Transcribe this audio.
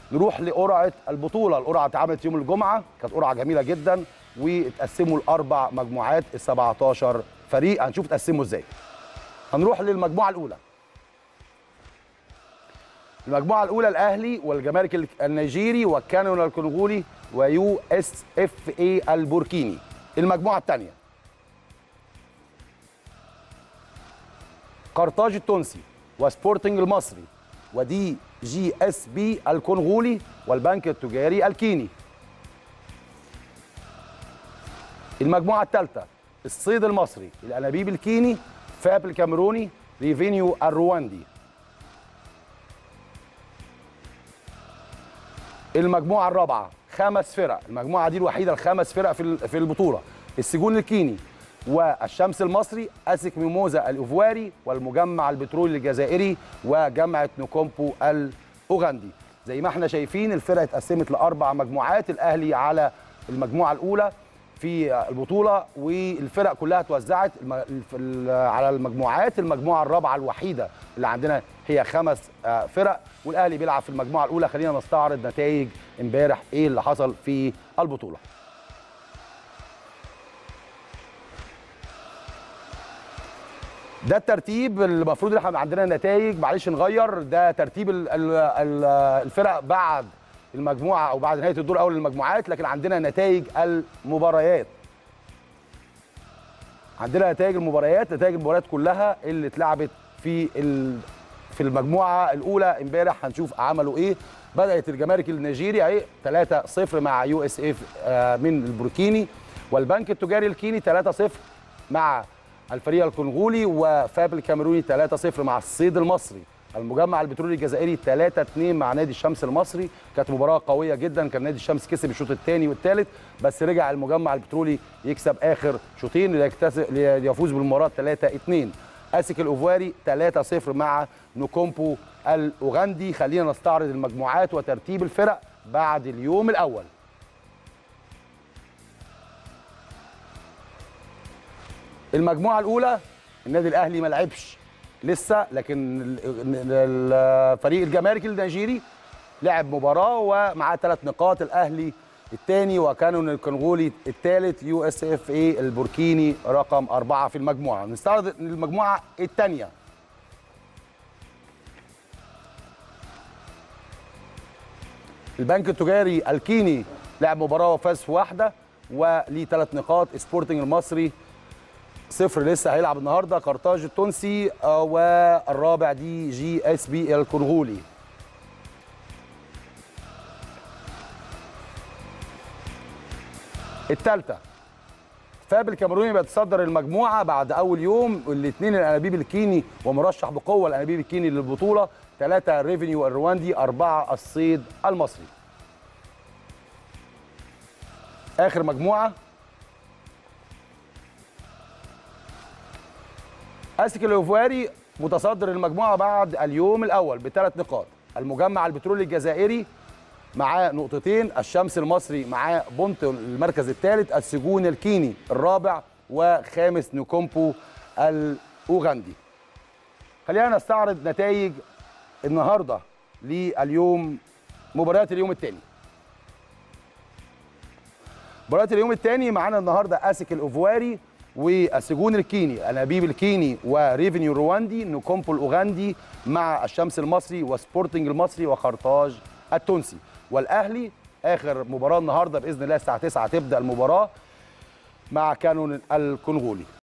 نروح لقرعه البطوله القرعه اتعملت يوم الجمعه كانت قرعه جميله جدا واتقسموا لاربع مجموعات ال 17 فريق هنشوف اتقسموا ازاي هنروح للمجموعه الاولى المجموعه الاولى الاهلي والجمارك النيجيري والكانون الكونغولي ويو اس اف اي البوركيني المجموعه الثانيه قرطاج التونسي وسبورتنج المصري ودي جي اس بي الكونغولي والبنك التجاري الكيني المجموعه الثالثه الصيد المصري الانابيب الكيني فاب الكاميروني ريفينيو الرواندي المجموعه الرابعه خمس فرق المجموعه دي الوحيده الخمس فرق في في البطوله السجون الكيني والشمس المصري اسك ميموزا الاوفواري والمجمع البترولي الجزائري وجامعه نوكومبو الاوغندي زي ما احنا شايفين الفرق اتقسمت لاربع مجموعات الاهلي على المجموعه الاولى في البطوله والفرق كلها اتوزعت على المجموعات المجموعه الرابعه الوحيده اللي عندنا هي خمس فرق والاهلي بيلعب في المجموعه الاولى خلينا نستعرض نتائج امبارح ايه اللي حصل في البطوله ده الترتيب المفروض ان احنا عندنا نتائج معلش نغير ده ترتيب الفرق بعد المجموعه او بعد نهايه الدور الاول للمجموعات لكن عندنا نتائج المباريات عندنا نتائج المباريات نتائج المباريات كلها اللي اتلعبت في في المجموعه الاولى امبارح هنشوف عملوا ايه بدات الجمارك النيجيري اهي 3-0 مع يو اس اف من البوركيني والبنك التجاري الكيني 3-0 مع الفريق الكونغولي وفاب الكاميروني 3-0 مع الصيد المصري المجمع البترولي الجزائري 3-2 مع نادي الشمس المصري كانت مباراه قويه جدا كان نادي الشمس كسب الشوط الثاني والثالث بس رجع المجمع البترولي يكسب اخر شوطين ليفوز بالمباراه 3-2 اسك الاوفواري 3-0 مع نوكومبو الاوغندي خلينا نستعرض المجموعات وترتيب الفرق بعد اليوم الاول المجموعه الاولى النادي الاهلي ما لعبش لسه لكن الفريق الجمارك النيجيري لعب مباراه ومعاه ثلاث نقاط الاهلي الثاني وكانون الكونغولي الثالث يو اس اف اي البوركيني رقم أربعة في المجموعة نستعرض المجموعة الثانية البنك التجاري الكيني لعب مباراة وفاز في واحدة وليه ثلاث نقاط سبورتنج المصري صفر لسه هيلعب النهارده قرطاج التونسي والرابع دي جي اس بي الكونغولي الثالثه فاب الكاميروني بيتصدر المجموعه بعد اول يوم الاثنين الانابيب الكيني ومرشح بقوه الانابيب الكيني للبطوله ثلاثه ريفينيو الرواندي اربعه الصيد المصري اخر مجموعه اسك الاوفواري متصدر المجموعه بعد اليوم الاول بثلاث نقاط المجمع البترولي الجزائري معاه نقطتين الشمس المصري معاه بونت المركز الثالث السجون الكيني الرابع وخامس نوكومبو الاوغندي خلينا نستعرض نتائج النهارده لليوم مباريات اليوم الثاني مباريات اليوم الثاني معانا النهارده اسك الاوفواري والسجون الكيني انابيب الكيني وريفينيو رواندي نوكومبو الاوغندي مع الشمس المصري وسبورتنج المصري وقرطاج التونسي والاهلي اخر مباراه النهارده باذن الله الساعه 9 تبدا المباراه مع كانون الكونغولي